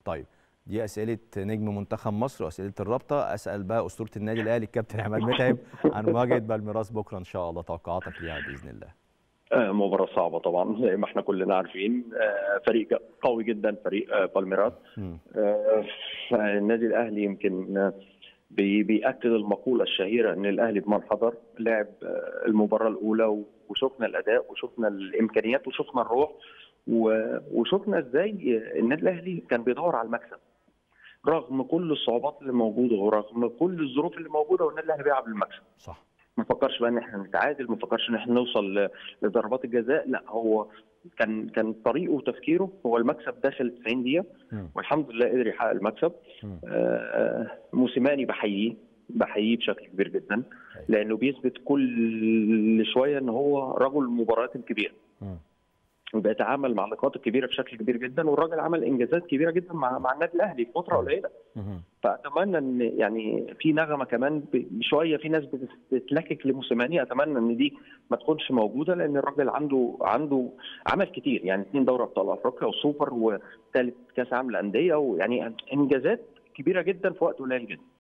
طيب دي اسئله نجم منتخب مصر واسئله الرابطه اسال بقى اسطوره النادي الاهلي الكابتن عماد متعب عن مواجهه بالميراس بكره ان شاء الله توقعاتك ليها باذن الله آه، مباراة صعبة طبعا زي ما احنا كلنا عارفين آه، فريق قوي جدا فريق آه، بالميراس مم. آه، فالنادي الاهلي يمكن آه، بي- بيأكد المقولة الشهيرة ان الاهلي بمن حضر لعب آه، المباراة الاولى و- وشفنا الاداء وشفنا الامكانيات وشفنا الروح و- وشفنا ازاي النادي الاهلي كان بيدور على المكسب رغم كل الصعوبات اللي موجوده ورغم كل الظروف اللي موجوده والنادي الاهلي بيلعب للمكسب صح ما فكرش بقى ان احنا نتعادل ما فكرش ان احنا نوصل ل- لضربات الجزاء لا هو كان كان طريقه وتفكيره هو المكسب داخل 90 دقيقه مم. والحمد لله قدر يحقق المكسب مم. آه، موسيماني بحييه بحييه بشكل كبير جدا لانه بيثبت كل شويه ان هو رجل المباريات الكبيره مم. وبيتعامل مع اللقاءات الكبيره بشكل كبير جدا والراجل عمل انجازات كبيره جدا مع مع النادي الاهلي في فتره قليله مم. فاتمنى ان يعني في نغمه كمان ب- بشويه في ناس بتتلكك لموسيماني اتمنى ان دي ما تكونش موجوده لان الراجل عنده عنده عمل كتير يعني اثنين دوري ابطال افريقيا وسوبر وثالث كاس عالم للانديه ويعني انجازات كبيره جدا في وقت قليل جدا